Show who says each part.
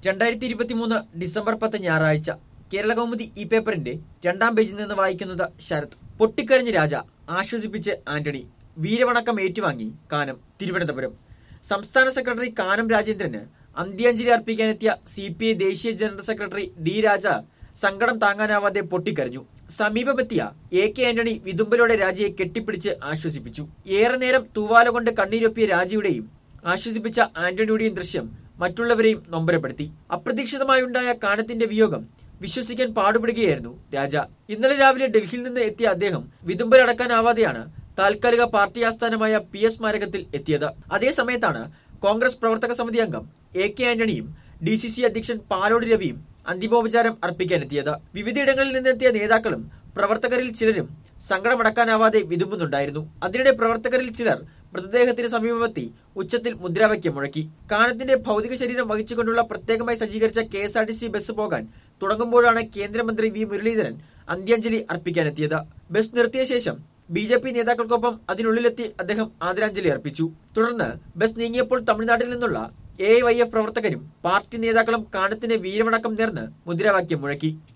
Speaker 1: രണ്ടായിരത്തി ഇരുപത്തിമൂന്ന് ഡിസംബർ പത്ത് ഞായറാഴ്ച കേരള കൗമുദി ഈ പേപ്പറിന്റെ രണ്ടാം പേജിൽ നിന്ന് വായിക്കുന്നത് ശരത് പൊട്ടിക്കരഞ്ഞ് രാജ ആശ്വസിപ്പിച്ച് ആന്റണി വീരവണക്കം ഏറ്റുവാങ്ങി കാനം തിരുവനന്തപുരം സംസ്ഥാന സെക്രട്ടറി കാനം രാജേന്ദ്രന് അന്ത്യാഞ്ജലി അർപ്പിക്കാനെത്തിയ സി പി ഐ ദേശീയ ജനറൽ സെക്രട്ടറി ഡി രാജ സങ്കടം താങ്ങാനാവാതെ പൊട്ടിക്കരഞ്ഞു സമീപമെത്തിയ എ കെ ആന്റണി വിതുമ്പലോടെ രാജയെ കെട്ടിപ്പിടിച്ച് ആശ്വസിപ്പിച്ചു ഏറെ നേരം തൂവാല കൊണ്ട് കണ്ണീരൊപ്പിയ രാജയുടെയും ആശ്വസിപ്പിച്ച ആന്റണിയുടെയും ദൃശ്യം മറ്റുള്ളവരെയും നൊമ്പരപ്പെടുത്തി അപ്രതീക്ഷിതമായുണ്ടായ കാനത്തിന്റെ വിയോഗം വിശ്വസിക്കാൻ പാടുപെടുകയായിരുന്നു രാജ ഇന്നലെ രാവിലെ ഡൽഹിയിൽ നിന്ന് എത്തിയ അദ്ദേഹം വിതുമ്പലടക്കാനാവാതെയാണ് താൽക്കാലിക പാർട്ടി ആസ്ഥാനമായ പി എസ് സ്മാരകത്തിൽ എത്തിയത് അതേ സമയത്താണ് കോൺഗ്രസ് പ്രവർത്തക സമിതി അംഗം എ കെ ആന്റണിയും ഡി സി സി അധ്യക്ഷൻ പാലോട് രവിയും അന്തിമോപചാരം അർപ്പിക്കാനെത്തിയത് വിവിധയിടങ്ങളിൽ നിന്നെത്തിയ നേതാക്കളും പ്രവർത്തകരിൽ ചിലരും സങ്കടമടക്കാനാവാതെ വിതുമ്പുന്നുണ്ടായിരുന്നു അതിനിടെ പ്രവർത്തകരിൽ ചിലർ മൃതദേഹത്തിന് സമീപമെത്തി ഉച്ചത്തിൽ മുദ്രാവാക്യം മുഴക്കി കാനത്തിന്റെ ഭൗതിക ശരീരം വഹിച്ചുകൊണ്ടുള്ള പ്രത്യേകമായി സജ്ജീകരിച്ച K S R T C bus പോകാൻ തുടങ്ങുമ്പോഴാണ് കേന്ദ്രമന്ത്രി വി മുരളീധരൻ അന്ത്യാഞ്ജലി അർപ്പിക്കാനെത്തിയത് ബസ് നിർത്തിയ ശേഷം ബി ജെ പി നേതാക്കൾക്കൊപ്പം അതിനുള്ളിലെത്തി അദ്ദേഹം ആദരാഞ്ജലി അർപ്പിച്ചു തുടർന്ന് ബസ് നീങ്ങിയപ്പോൾ തമിഴ്നാട്ടിൽ നിന്നുള്ള എ വൈ എഫ് പ്രവർത്തകരും പാർട്ടി നേതാക്കളും കാനത്തിന് വീരവണക്കം നേർന്ന് മുദ്രാവാക്യം മുഴക്കി